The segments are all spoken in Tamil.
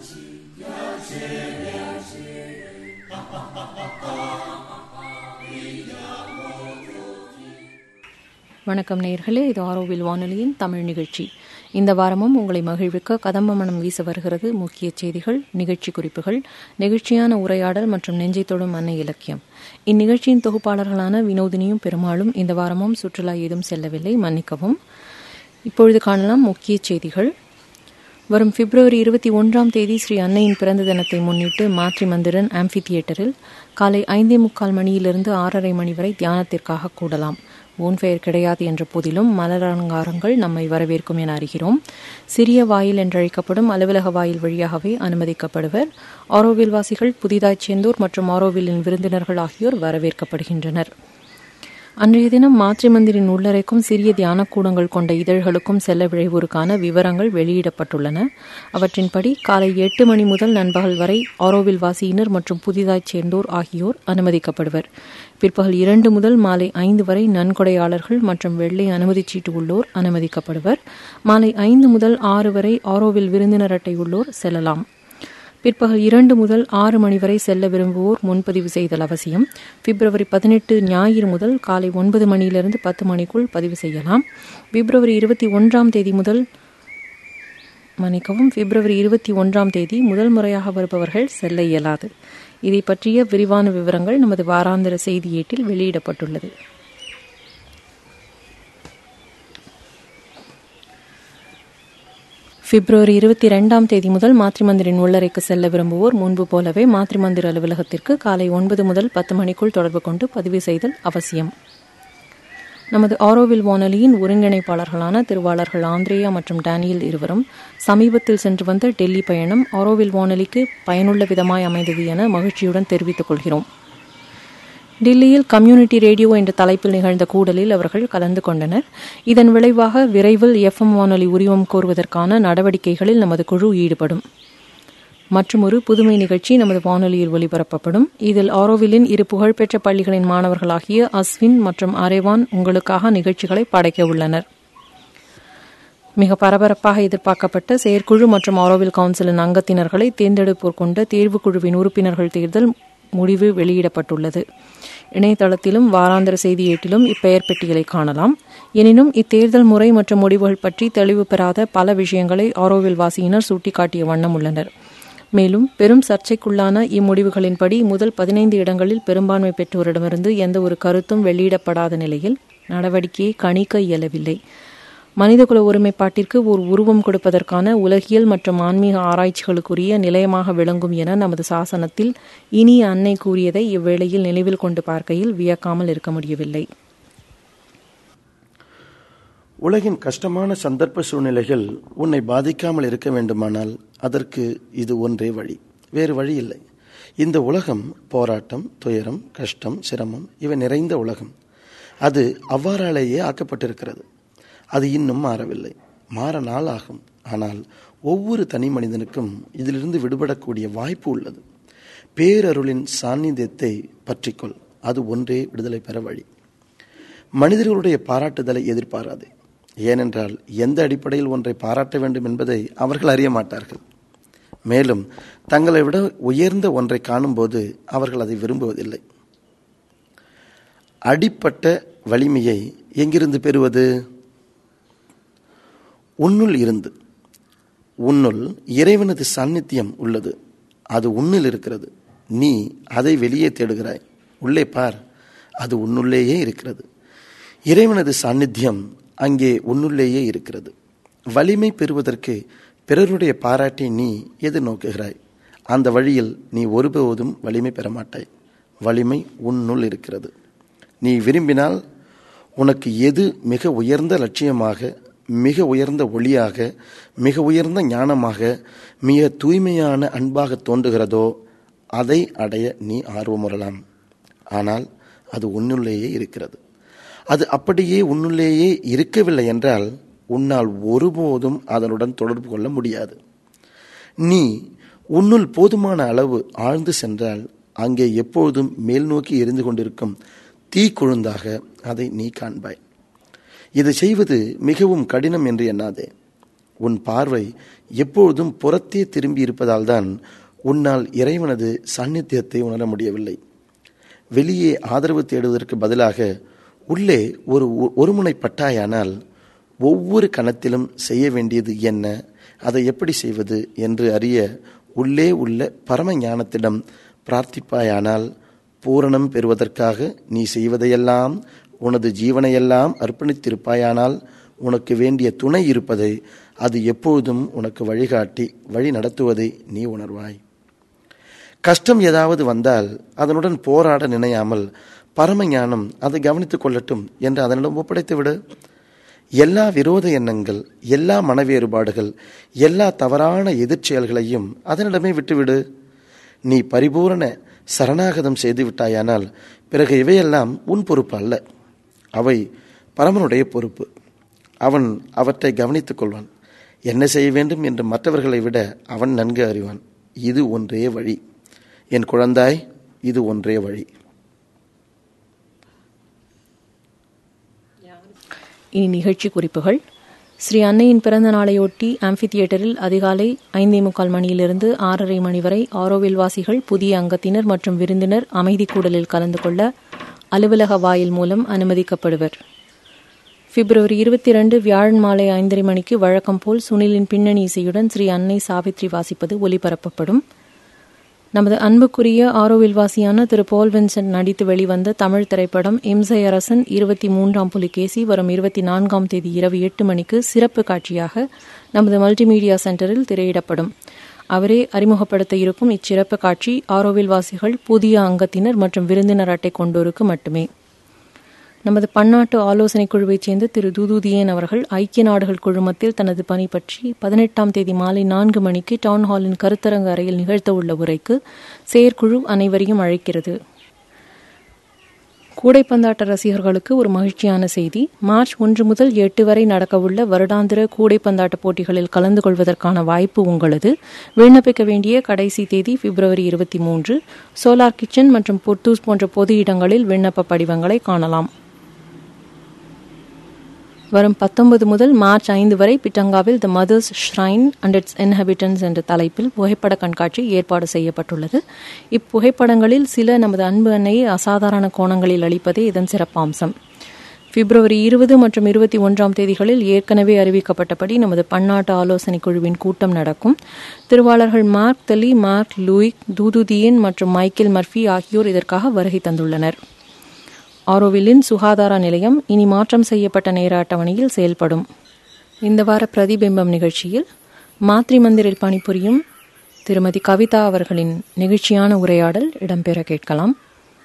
வணக்கம் நேர்களே இது ஆரோவில் வானொலியின் தமிழ் நிகழ்ச்சி இந்த வாரமும் உங்களை மகிழ்விக்க கதம்ப மனம் வீச வருகிறது முக்கிய செய்திகள் நிகழ்ச்சி குறிப்புகள் நிகழ்ச்சியான உரையாடல் மற்றும் நெஞ்சை தொடும் அன்னை இலக்கியம் இந்நிகழ்ச்சியின் தொகுப்பாளர்களான வினோதினியும் பெருமாளும் இந்த வாரமும் சுற்றுலா ஏதும் செல்லவில்லை மன்னிக்கவும் இப்பொழுது காணலாம் முக்கிய செய்திகள் வரும் பிப்ரவரி இருபத்தி ஒன்றாம் தேதி ஸ்ரீ அன்னையின் பிறந்த தினத்தை முன்னிட்டு மாத்ரி மந்திரன் ஆம்பி தியேட்டரில் காலை ஐந்தே முக்கால் மணியிலிருந்து ஆறரை மணி வரை தியானத்திற்காக கூடலாம் ஓன்ஃபெயர் கிடையாது என்ற போதிலும் மலர் அலங்காரங்கள் நம்மை வரவேற்கும் என அறிகிறோம் சிறிய வாயில் என்றழைக்கப்படும் அலுவலக வாயில் வழியாகவே அனுமதிக்கப்படுவர் ஆரோவில் வாசிகள் புதிதாய் சேர்ந்தோர் மற்றும் ஆரோவிலின் விருந்தினர்கள் ஆகியோர் வரவேற்கப்படுகின்றனர் அன்றைய தினம் மாத்ரி மந்திரின் உள்ளறைக்கும் சிறிய தியான கூடங்கள் கொண்ட இதழ்களுக்கும் செல்ல விழைவோருக்கான விவரங்கள் வெளியிடப்பட்டுள்ளன அவற்றின்படி காலை எட்டு மணி முதல் நண்பகல் வரை ஆரோவில் வாசியினர் மற்றும் புதிதாய் சேர்ந்தோர் ஆகியோர் அனுமதிக்கப்படுவர் பிற்பகல் இரண்டு முதல் மாலை ஐந்து வரை நன்கொடையாளர்கள் மற்றும் வெள்ளை அனுமதிச் சீட்டு உள்ளோர் அனுமதிக்கப்படுவர் மாலை ஐந்து முதல் ஆறு வரை ஆரோவில் விருந்தினர் அட்டை உள்ளோர் செல்லலாம் பிற்பகல் இரண்டு முதல் ஆறு மணி வரை செல்ல விரும்புவோர் முன்பதிவு செய்தல் அவசியம் பிப்ரவரி பதினெட்டு ஞாயிறு முதல் காலை ஒன்பது மணியிலிருந்து பத்து மணிக்குள் பதிவு செய்யலாம் பிப்ரவரி இருபத்தி ஒன்றாம் தேதி முதல் மன்னிக்கவும் பிப்ரவரி இருபத்தி ஒன்றாம் தேதி முதல் முறையாக வருபவர்கள் செல்ல இயலாது இதை பற்றிய விரிவான விவரங்கள் நமது வாராந்திர செய்தி ஏட்டில் வெளியிடப்பட்டுள்ளது பிப்ரவரி இருபத்தி இரண்டாம் தேதி முதல் மாத்ரிமந்திரின் உள்ளறைக்கு செல்ல விரும்புவோர் முன்பு போலவே மாத்ரிமந்திர் அலுவலகத்திற்கு காலை ஒன்பது முதல் பத்து மணிக்குள் தொடர்பு கொண்டு பதிவு செய்தல் அவசியம் நமது ஆரோவில் வானொலியின் ஒருங்கிணைப்பாளர்களான திருவாளர்கள் ஆந்திரேயா மற்றும் டேனியல் இருவரும் சமீபத்தில் சென்று வந்த டெல்லி பயணம் ஆரோவில் வானொலிக்கு பயனுள்ள விதமாய் அமைந்தது என மகிழ்ச்சியுடன் தெரிவித்துக் கொள்கிறோம் டில்லியில் கம்யூனிட்டி ரேடியோ என்ற தலைப்பில் நிகழ்ந்த கூடலில் அவர்கள் கலந்து கொண்டனர் இதன் விளைவாக விரைவில் எஃப்எம் வானொலி உரிமம் கோருவதற்கான நடவடிக்கைகளில் நமது குழு ஈடுபடும் மற்றொரு புதுமை நிகழ்ச்சி நமது வானொலியில் ஒலிபரப்பப்படும் இதில் ஆரோவிலின் இரு புகழ்பெற்ற பள்ளிகளின் மாணவர்களாகிய அஸ்வின் மற்றும் அரேவான் உங்களுக்காக நிகழ்ச்சிகளை படைக்க உள்ளனர் மிக பரபரப்பாக எதிர்பார்க்கப்பட்ட செயற்குழு மற்றும் ஆரோவில் கவுன்சிலின் அங்கத்தினர்களை தேர்ந்தெடுப்போர் கொண்ட தேர்வுக்குழுவின் உறுப்பினர்கள் தேர்தல் முடிவு வெளியிடப்பட்டுள்ளது இணையதளத்திலும் வாராந்திர செய்தி ஏட்டிலும் இப்பெயர் பெட்டிகளை காணலாம் எனினும் இத்தேர்தல் முறை மற்றும் முடிவுகள் பற்றி தெளிவு பெறாத பல விஷயங்களை ஆரோவில் வாசியினர் சுட்டிக்காட்டிய வண்ணம் உள்ளனர் மேலும் பெரும் சர்ச்சைக்குள்ளான இம்முடிவுகளின்படி முதல் பதினைந்து இடங்களில் பெரும்பான்மை பெற்றோரிடமிருந்து எந்த ஒரு கருத்தும் வெளியிடப்படாத நிலையில் நடவடிக்கையை கணிக்க இயலவில்லை மனிதகுல ஒருமைப்பாட்டிற்கு ஒரு உருவம் கொடுப்பதற்கான உலகியல் மற்றும் ஆன்மீக ஆராய்ச்சிகளுக்குரிய நிலையமாக விளங்கும் என நமது சாசனத்தில் இனிய அன்னை கூறியதை இவ்வேளையில் நினைவில் கொண்டு பார்க்கையில் வியக்காமல் இருக்க முடியவில்லை உலகின் கஷ்டமான சந்தர்ப்ப சூழ்நிலைகள் உன்னை பாதிக்காமல் இருக்க வேண்டுமானால் அதற்கு இது ஒன்றே வழி வேறு வழி இல்லை இந்த உலகம் போராட்டம் துயரம் கஷ்டம் சிரமம் இவை நிறைந்த உலகம் அது அவ்வாறாலேயே ஆக்கப்பட்டிருக்கிறது அது இன்னும் மாறவில்லை மாற நாள் ஆகும் ஆனால் ஒவ்வொரு தனி மனிதனுக்கும் இதிலிருந்து விடுபடக்கூடிய வாய்ப்பு உள்ளது பேரருளின் சாநித்தியத்தை பற்றிக்கொள் அது ஒன்றே விடுதலை பெற வழி மனிதர்களுடைய பாராட்டுதலை எதிர்பாராதே ஏனென்றால் எந்த அடிப்படையில் ஒன்றை பாராட்ட வேண்டும் என்பதை அவர்கள் அறிய மாட்டார்கள் மேலும் தங்களை விட உயர்ந்த ஒன்றை காணும்போது அவர்கள் அதை விரும்புவதில்லை அடிப்பட்ட வலிமையை எங்கிருந்து பெறுவது உன்னுள் இருந்து உன்னுள் இறைவனது சாநித்தியம் உள்ளது அது உன்னில் இருக்கிறது நீ அதை வெளியே தேடுகிறாய் உள்ளே பார் அது உன்னுள்ளேயே இருக்கிறது இறைவனது சாநித்தியம் அங்கே உன்னுள்ளேயே இருக்கிறது வலிமை பெறுவதற்கு பிறருடைய பாராட்டை நீ எதிர்நோக்குகிறாய் அந்த வழியில் நீ ஒருபோதும் வலிமை பெற மாட்டாய் வலிமை உன்னுள் இருக்கிறது நீ விரும்பினால் உனக்கு எது மிக உயர்ந்த லட்சியமாக மிக உயர்ந்த ஒளியாக மிக உயர்ந்த ஞானமாக மிக தூய்மையான அன்பாக தோன்றுகிறதோ அதை அடைய நீ ஆர்வமுறலாம் ஆனால் அது உன்னுள்ளேயே இருக்கிறது அது அப்படியே உன்னுள்ளேயே இருக்கவில்லை என்றால் உன்னால் ஒருபோதும் அதனுடன் தொடர்பு கொள்ள முடியாது நீ உன்னுள் போதுமான அளவு ஆழ்ந்து சென்றால் அங்கே எப்பொழுதும் மேல் நோக்கி எரிந்து கொண்டிருக்கும் தீ கொழுந்தாக அதை நீ காண்பாய் இதை செய்வது மிகவும் கடினம் என்று எண்ணாதே உன் பார்வை எப்பொழுதும் புறத்தே திரும்பி இருப்பதால்தான் உன்னால் இறைவனது சாநித்தியத்தை உணர முடியவில்லை வெளியே ஆதரவு தேடுவதற்கு பதிலாக உள்ளே ஒரு ஒருமுனைப்பட்டாயானால் ஒவ்வொரு கணத்திலும் செய்ய வேண்டியது என்ன அதை எப்படி செய்வது என்று அறிய உள்ளே உள்ள பரம ஞானத்திடம் பிரார்த்திப்பாயானால் பூரணம் பெறுவதற்காக நீ செய்வதையெல்லாம் உனது ஜீவனையெல்லாம் அர்ப்பணித்திருப்பாயானால் உனக்கு வேண்டிய துணை இருப்பதை அது எப்பொழுதும் உனக்கு வழிகாட்டி வழி நடத்துவதை நீ உணர்வாய் கஷ்டம் ஏதாவது வந்தால் அதனுடன் போராட நினையாமல் பரம ஞானம் அதை கவனித்துக் கொள்ளட்டும் என்று அதனிடம் ஒப்படைத்து விடு எல்லா விரோத எண்ணங்கள் எல்லா மனவேறுபாடுகள் எல்லா தவறான எதிர்ச்செயல்களையும் அதனிடமே விட்டுவிடு நீ பரிபூரண சரணாகதம் செய்து விட்டாயானால் பிறகு இவையெல்லாம் உன் பொறுப்பு அல்ல அவை பரமனுடைய பொறுப்பு அவன் அவற்றை கவனித்துக் கொள்வான் என்ன செய்ய வேண்டும் என்று மற்றவர்களை விட அவன் நன்கு அறிவான் இது ஒன்றே வழி என் குழந்தாய் இது ஒன்றே வழி இனி நிகழ்ச்சி குறிப்புகள் ஸ்ரீ அன்னையின் பிறந்த நாளையொட்டி ஆம்பி தியேட்டரில் அதிகாலை ஐந்தே முக்கால் மணியிலிருந்து ஆறரை மணி வரை ஆரோவில் வாசிகள் புதிய அங்கத்தினர் மற்றும் விருந்தினர் அமைதி கூடலில் கலந்து கொள்ள அலுவலக வாயில் மூலம் அனுமதிக்கப்படுவர் பிப்ரவரி இருபத்தி இரண்டு வியாழன் மாலை ஐந்தரை மணிக்கு வழக்கம் போல் சுனிலின் பின்னணி இசையுடன் ஸ்ரீ அன்னை சாவித்ரி வாசிப்பது ஒலிபரப்பப்படும் நமது அன்புக்குரிய ஆரோவில்வாசியான திரு போல் வின்சென்ட் நடித்து வெளிவந்த தமிழ் திரைப்படம் இம்சை அரசன் இருபத்தி மூன்றாம் புலிகேசி வரும் இருபத்தி நான்காம் தேதி இரவு எட்டு மணிக்கு சிறப்பு காட்சியாக நமது மல்டிமீடியா சென்டரில் திரையிடப்படும் அவரே அறிமுகப்படுத்த இருக்கும் இச்சிறப்பு காட்சி ஆரோவில்வாசிகள் புதிய அங்கத்தினர் மற்றும் விருந்தினர் அட்டை கொண்டோருக்கு மட்டுமே நமது பன்னாட்டு ஆலோசனை குழுவைச் சேர்ந்த திரு தூதுதியன் அவர்கள் ஐக்கிய நாடுகள் குழுமத்தில் தனது பணி பற்றி பதினெட்டாம் தேதி மாலை நான்கு மணிக்கு டவுன் ஹாலின் கருத்தரங்க அறையில் நிகழ்த்தவுள்ள உரைக்கு செயற்குழு அனைவரையும் அழைக்கிறது கூடைப்பந்தாட்ட ரசிகர்களுக்கு ஒரு மகிழ்ச்சியான செய்தி மார்ச் ஒன்று முதல் எட்டு வரை நடக்கவுள்ள வருடாந்திர கூடைப்பந்தாட்ட போட்டிகளில் கலந்து கொள்வதற்கான வாய்ப்பு உங்களது விண்ணப்பிக்க வேண்டிய கடைசி தேதி பிப்ரவரி இருபத்தி மூன்று சோலார் கிச்சன் மற்றும் பொட்டூஸ் போன்ற பொது இடங்களில் விண்ணப்ப படிவங்களை காணலாம் வரும் பத்தொன்பது முதல் மார்ச் ஐந்து வரை பிட்டங்காவில் the mothers shrine and its inhabitants என்ற தலைப்பில் புகைப்பட கண்காட்சி ஏற்பாடு செய்யப்பட்டுள்ளது இப்புகைப்படங்களில் சில நமது அன்பு அன்னையை அசாதாரண கோணங்களில் அளிப்பதே இதன் சிறப்பாம்சம் பிப்ரவரி இருபது மற்றும் இருபத்தி ஒன்றாம் தேதிகளில் ஏற்கனவே அறிவிக்கப்பட்டபடி நமது பன்னாட்டு ஆலோசனை குழுவின் கூட்டம் நடக்கும் திருவாளர்கள் மார்க் தலி மார்க் லூயிக் தூதுதியன் மற்றும் மைக்கேல் மர்ஃபி ஆகியோர் இதற்காக வருகை தந்துள்ளனர் ஆரோவில்லின் சுகாதார நிலையம் இனி மாற்றம் செய்யப்பட்ட நேர அட்டவணையில் செயல்படும் இந்த வார பிரதிபிம்பம் நிகழ்ச்சியில் மாத்ரி மந்திரில் பணிபுரியும் திருமதி கவிதா அவர்களின் நெகிழ்ச்சியான உரையாடல் இடம்பெற கேட்கலாம்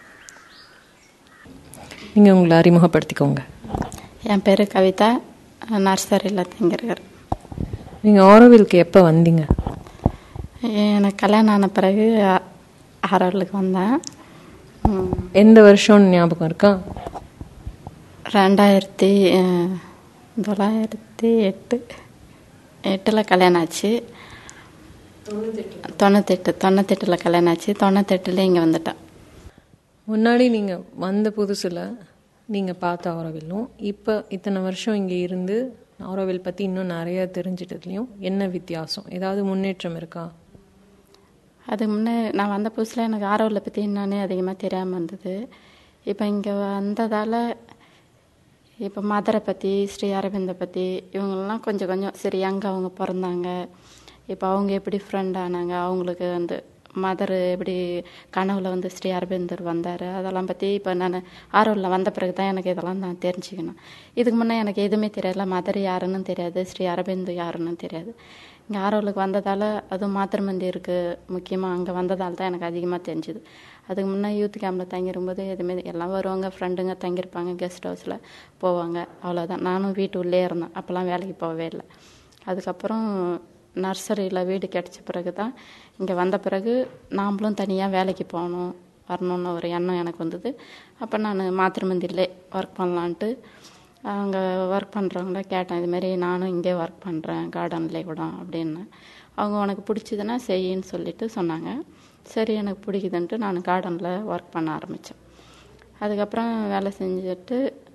நீங்கள் உங்களை அறிமுகப்படுத்திக்கோங்க என் பேர் கவிதா நர்சரியில் தங்கியிருக்கிறேன் நீங்கள் ஆரோவிலுக்கு எப்போ வந்தீங்க எனக்கு கல்யாணம் ஆன பிறகு ஆரோவிலுக்கு வந்தேன் ம், எந்த வருஷம் ஞாபகம் இருக்கா ரெண்டாயிரத்தி அஹ், தொள்ளாயிரத்தி எட்டு எட்டில் கல்யாணம் ஆச்சு தொண்ணூத்தெட்டு தொண்ணூத்தெட்டில் கல்யாணம் ஆச்சு தொண்ணூத்தெட்டுல இங்கே வந்துட்டேன் முன்னாடி நீங்கள் வந்த புதுசில் நீங்கள் பார்த்த ஆரோவிலும் இப்போ இத்தனை வருஷம் இங்கே இருந்து ஆரோவில் பற்றி இன்னும் நிறைய தெரிஞ்சிட்டதுலையும் என்ன வித்தியாசம் ஏதாவது முன்னேற்றம் இருக்கா அதுக்கு முன்னே நான் வந்த புதுசில் எனக்கு ஆரோவில் பற்றி என்னன்னே அதிகமாக தெரியாமல் இருந்தது இப்போ இங்கே வந்ததால் இப்போ மதரை பற்றி ஸ்ரீ அரவிந்தை பற்றி இவங்களெலாம் கொஞ்சம் கொஞ்சம் சரி எங்கே அவங்க பிறந்தாங்க இப்போ அவங்க எப்படி ஃப்ரெண்ட் ஆனாங்க அவங்களுக்கு வந்து மதர் எப்படி கனவுல வந்து ஸ்ரீ அரவிந்தர் வந்தார் அதெல்லாம் பற்றி இப்போ நான் ஆரோவில் வந்த பிறகு தான் எனக்கு இதெல்லாம் நான் தெரிஞ்சுக்கணும் இதுக்கு முன்னே எனக்கு எதுவுமே தெரியாதுல மதர் யாருன்னு தெரியாது ஸ்ரீ அரவிந்த் யாருன்னு தெரியாது இங்கே ஆரோலுக்கு வந்ததால் அதுவும் மாத்திரமந்திருக்கு முக்கியமாக அங்கே வந்ததால் தான் எனக்கு அதிகமாக தெரிஞ்சுது அதுக்கு முன்னே யூத் கேம்பில் தங்கிருக்கும்போது எதுவுமே எல்லாம் வருவாங்க ஃப்ரெண்டுங்க தங்கியிருப்பாங்க கெஸ்ட் ஹவுஸில் போவாங்க அவ்வளோதான் நானும் வீட்டு உள்ளே இருந்தேன் அப்போல்லாம் வேலைக்கு போகவே இல்லை அதுக்கப்புறம் நர்சரியில் வீடு கிடச்ச பிறகு தான் இங்கே வந்த பிறகு நாமளும் தனியாக வேலைக்கு போகணும் வரணும்னு ஒரு எண்ணம் எனக்கு வந்தது அப்போ நான் மாத்திரமந்திலே ஒர்க் பண்ணலான்ட்டு அங்கே ஒர்க் பண்ணுறவங்கள கேட்டேன் இதுமாரி நானும் இங்கே ஒர்க் பண்ணுறேன் கார்டன்லேயே கூட அப்படின்னு அவங்க உனக்கு பிடிச்சதுன்னா செய்யின்னு சொல்லிட்டு சொன்னாங்க சரி எனக்கு பிடிக்குதுன்ட்டு நான் கார்டனில் ஒர்க் பண்ண ஆரம்பித்தேன் அதுக்கப்புறம் வேலை செஞ்சுட்டு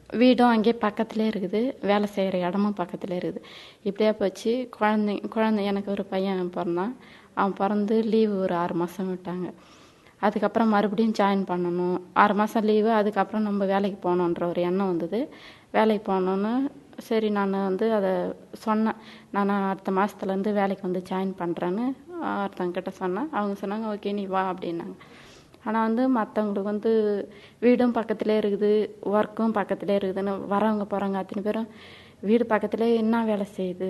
வீடும் அங்கேயே பக்கத்துலேயே இருக்குது வேலை செய்கிற இடமும் பக்கத்துலேயே இருக்குது இப்படியே போச்சு குழந்தை குழந்தை எனக்கு ஒரு பையன் பிறந்தான் அவன் பிறந்து லீவு ஒரு ஆறு மாதம் விட்டாங்க அதுக்கப்புறம் மறுபடியும் ஜாயின் பண்ணணும் ஆறு மாதம் லீவு அதுக்கப்புறம் நம்ம வேலைக்கு போகணுன்ற ஒரு எண்ணம் வந்தது வேலைக்கு போகணுன்னு சரி நான் வந்து அதை சொன்னேன் நான் அடுத்த மாதத்துலேருந்து வேலைக்கு வந்து ஜாயின் பண்ணுறேன்னு ஒருத்தங்கிட்ட சொன்னேன் அவங்க சொன்னாங்க ஓகே நீ வா அப்படின்னாங்க ஆனால் வந்து மற்றவங்களுக்கு வந்து வீடும் பக்கத்துலேயே இருக்குது ஒர்க்கும் பக்கத்துலேயே இருக்குதுன்னு வரவங்க போகிறவங்க அத்தனை பேரும் வீடு பக்கத்துலேயே என்ன வேலை செய்யுது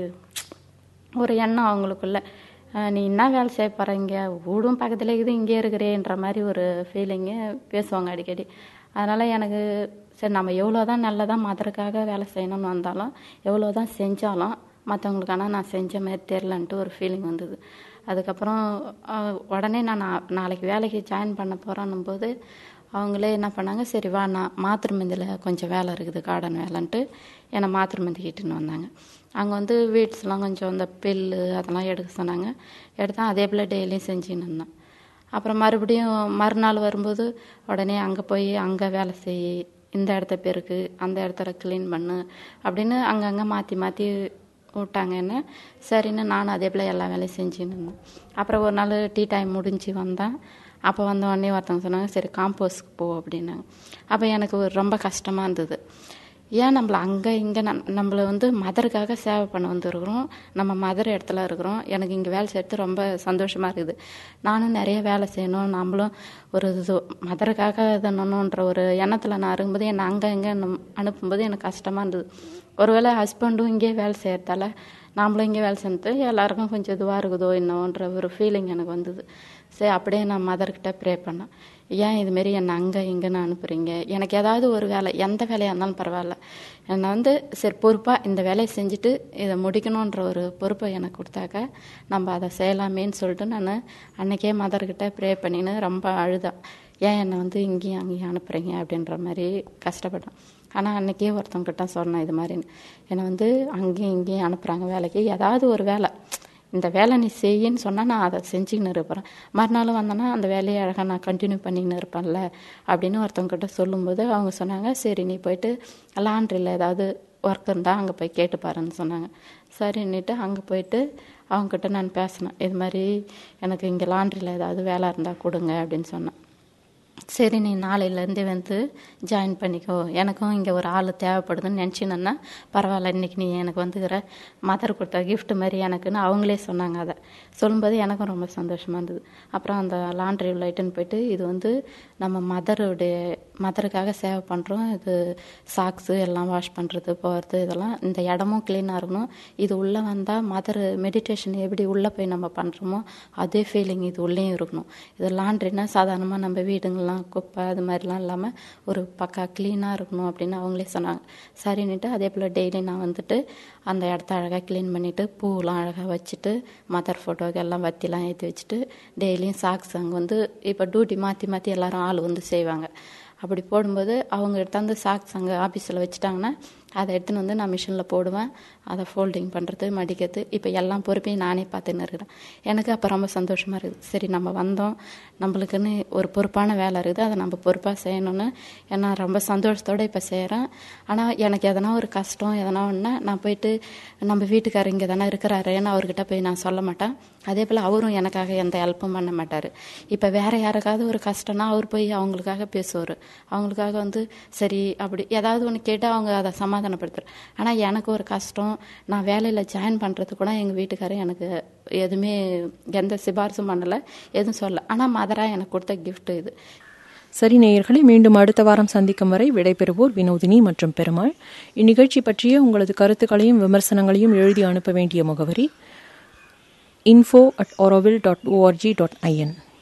ஒரு எண்ணம் அவங்களுக்குள்ள அஹ் நீ என்ன வேலை செய்ய போகிறீங்க வீடும் பக்கத்தில் இருக்குது இங்கே இருக்கிறேன்ற மாதிரி ஒரு ஃபீலிங்கு பேசுவாங்க அடிக்கடி அதனால் எனக்கு சரி நம்ம எவ்வளோ தான் நல்லதாக மதருக்காக வேலை செய்யணும்னு வந்தாலும் எவ்வளோ தான் செஞ்சாலும் மற்றவங்களுக்கான நான் செஞ்ச மாதிரி தெரிலன்ட்டு ஒரு ஃபீலிங் வந்தது அதுக்கப்புறம் அஹ், உடனே நான் நா- நாளைக்கு வேலைக்கு ஜாயின் பண்ண போகிறேன்னும் போது அவங்களே என்ன பண்ணாங்க சரி வா நான் மாத்திருமந்தியில் கொஞ்சம் வேலை இருக்குது கார்டன் வேலைன்ட்டு என்னை மாத்திருமந்தி கிட்டுன்னு வந்தாங்க அங்கே வந்து வீட்ஸ்லாம் கொஞ்சம் இந்த பில்லு அதெல்லாம் எடுக்க சொன்னாங்க எடுத்தேன் அதே போல் டெய்லியும் செஞ்சுன்னு இருந்தேன் அப்புறம் மறுபடியும் மறுநாள் வரும்போது உடனே அங்கே போய் அங்கே வேலை செய் இந்த இடத்த பெருக்கு அந்த இடத்துல க்ளீன் பண்ணு அப்படின்னு அங்கங்கே மாற்றி மாற்றி விட்டாங்க என்ன சரின்னு நானும் அதே போல் எல்லா வேலையும் செஞ்சுன்னு இருந்தேன் அப்புறம் ஒரு நாள் டீ டைம் முடிஞ்சு வந்தேன் அப்போ வந்த உடனே ஒருத்தவங்க சொன்னாங்க சரி காம்போஸ்க்கு போ அப்படின்னாங்க அப்போ எனக்கு ஒரு ரொம்ப கஷ்டமாக இருந்தது ஏன் நம்மள அங்கே இங்கே நம்மளை வந்து மதருக்காக சேவை பண்ண வந்துருக்குறோம் நம்ம மதர் இடத்துல இருக்கிறோம் எனக்கு இங்கே வேலை செய்கிறது ரொம்ப சந்தோஷமாக இருக்குது நானும் நிறைய வேலை செய்யணும் நம்மளும் ஒரு இது மதருக்காக இதணுன்ற ஒரு எண்ணத்தில் நான் இருக்கும்போது என்னை அங்கே இங்கே அனுப்பும்போது எனக்கு கஷ்டமாக இருந்தது ஒருவேளை ஹஸ்பண்டும் இங்கே வேலை செய்கிறதால நாமளும் இங்கே வேலை செஞ்சது எல்லாருக்கும் கொஞ்சம் இதுவாக இருக்குதோ என்னவோன்ற ஒரு ஃபீலிங் எனக்கு வந்தது சரி அப்படியே நான் மதர்கிட்ட ப்ரே பண்ணேன் ஏன் இதுமாரி என்னை அங்கே இங்கேன்னு அனுப்புகிறீங்க எனக்கு ஏதாவது ஒரு வேலை எந்த வேலையாக இருந்தாலும் பரவாயில்ல என்னை வந்து சரி பொறுப்பாக இந்த வேலையை செஞ்சுட்டு இதை முடிக்கணுன்ற ஒரு பொறுப்பை எனக்கு கொடுத்தாக்க நம்ம அதை செய்யலாமேன்னு சொல்லிட்டு நான் அன்னைக்கே மதர்கிட்ட ப்ரே பண்ணின்னு ரொம்ப அழுதேன் ஏன் என்னை வந்து இங்கேயும் அங்கேயும் அனுப்புகிறீங்க அப்படின்ற மாதிரி கஷ்டப்பட்டேன் ஆனால் அன்னைக்கே ஒருத்தவங்கிட்ட சொன்னேன் இது மாதிரின்னு என்னை வந்து அங்கேயும் இங்கேயும் அனுப்புகிறாங்க வேலைக்கு ஏதாவது ஒரு வேலை இந்த வேலை நீ செய்யின்னு சொன்னால் நான் அதை செஞ்சுக்கின்னு இருப்பேன் மறுநாள் வந்தேன்னா அந்த வேலையை அழகாக நான் கண்டினியூ பண்ணிக்கின்னு இருப்பேன்ல அப்படின்னு ஒருத்தவங்கிட்ட சொல்லும்போது அவங்க சொன்னாங்க சரி நீ போயிட்டு லாண்ட்ரியில் ஏதாவது ஒர்க் இருந்தால் அங்கே போய் கேட்டு பாருன்னு சொன்னாங்க சரின்னுட்டு அங்கே போயிட்டு அவங்கக்கிட்ட நான் பேசினேன் இது மாதிரி எனக்கு இங்கே லாண்ட்ரியில் ஏதாவது வேலை இருந்தால் கொடுங்க அப்படின்னு சொன்னேன் சரி நீ நாளையிலேருந்தே வந்து ஜாயின் பண்ணிக்கோ எனக்கும் இங்கே ஒரு ஆள் தேவைப்படுதுன்னு நினச்சினேன்னா பரவாயில்ல இன்னைக்கு நீ எனக்கு வந்துக்கிற மதர் கொடுத்த gift மாதிரி எனக்குன்னு அவங்களே சொன்னாங்க அதை சொல்லும்போது எனக்கும் ரொம்ப சந்தோஷமாக இருந்தது அப்புறம் அந்த லாண்ட்ரி லைட்டுன்னு போயிட்டு இது வந்து நம்ம மதருடைய மதருக்காக சேவை பண்ணுறோம் இது சாக்ஸு எல்லாம் வாஷ் பண்ணுறது போகிறது இதெல்லாம் இந்த இடமும் க்ளீனாக இருக்கணும் இது உள்ளே வந்தால் மதர் மெடிடேஷன் எப்படி உள்ளே போய் நம்ம பண்ணுறோமோ அதே ஃபீலிங் இது உள்ளேயும் இருக்கணும் இது லாண்ட்ரினா சாதாரணமாக நம்ம வீடுங்கள்லாம் குப்பை அது மாதிரிலாம் இல்லாமல் ஒரு பக்கா க்ளீனாக இருக்கணும் அப்படின்னு அவங்களே சொன்னாங்க சரின்னுட்டு அதே போல் டெய்லி நான் வந்துட்டு அந்த இடத்த அழகாக க்ளீன் பண்ணிவிட்டு பூவெலாம் அழகாக வச்சுட்டு மதர் ஃபோட்டோக்கு எல்லாம் வத்திலாம் ஏற்றி வச்சுட்டு டெய்லியும் சாக்ஸ் அங்கே வந்து இப்போ டியூட்டி மாற்றி மாற்றி எல்லாரும் ஆள் வந்து செய்வாங்க அப்படி போடும்போது அவங்க எடுத்தாந்து சாக்ஸ் அங்கே ஆஃபீஸில் வச்சுட்டாங்கன்னா அதை எடுத்துன்னு வந்து நான் மிஷினில் போடுவேன் அதை ஃபோல்டிங் பண்ணுறது மடிக்கிறது இப்போ எல்லாம் பொறுப்பையும் நானே பார்த்துன்னு இருக்கிறேன் எனக்கு அப்போ ரொம்ப சந்தோஷமாக இருக்குது சரி நம்ம வந்தோம் நம்மளுக்குன்னு ஒரு பொறுப்பான வேலை இருக்குது அதை நம்ம பொறுப்பாக செய்யணும்னு ஏன்னா ரொம்ப சந்தோஷத்தோடு இப்போ செய்கிறேன் ஆனால் எனக்கு எதனா ஒரு கஷ்டம் எதனா ஒன்றா நான் போயிட்டு நம்ம வீட்டுக்காரர் இங்கே தானே இருக்கிறாருன்னு அவர்கிட்ட போய் நான் சொல்ல மாட்டேன் அதே போல் அவரும் எனக்காக எந்த ஹெல்ப்பும் பண்ண மாட்டார் இப்போ வேற யாருக்காவது ஒரு கஷ்டம்னா அவர் போய் அவங்களுக்காக பேசுவார் அவங்களுக்காக வந்து சரி அப்படி ஏதாவது ஒன்று கேட்டு அவங்க அதை சமாதானப்படுத்துறாரு ஆனால் எனக்கு ஒரு கஷ்டம் நான் வேலையில் ஜாயின் பண்ணுறது கூட எங்கள் வீட்டுக்காரர் எனக்கு எதுவுமே எந்த சிபாரிசும் பண்ணலை எதுவும் சொல்லல ஆனால் மதராக எனக்கு கொடுத்த gift இது சரி நேயர்களே மீண்டும் அடுத்த வாரம் சந்திக்கும் வரை விடைபெறுவோர் வினோதினி மற்றும் பெருமாள் இந்நிகழ்ச்சி பற்றிய உங்களது கருத்துக்களையும் விமர்சனங்களையும் எழுதி அனுப்ப வேண்டிய முகவரி info at dot O R G dot IN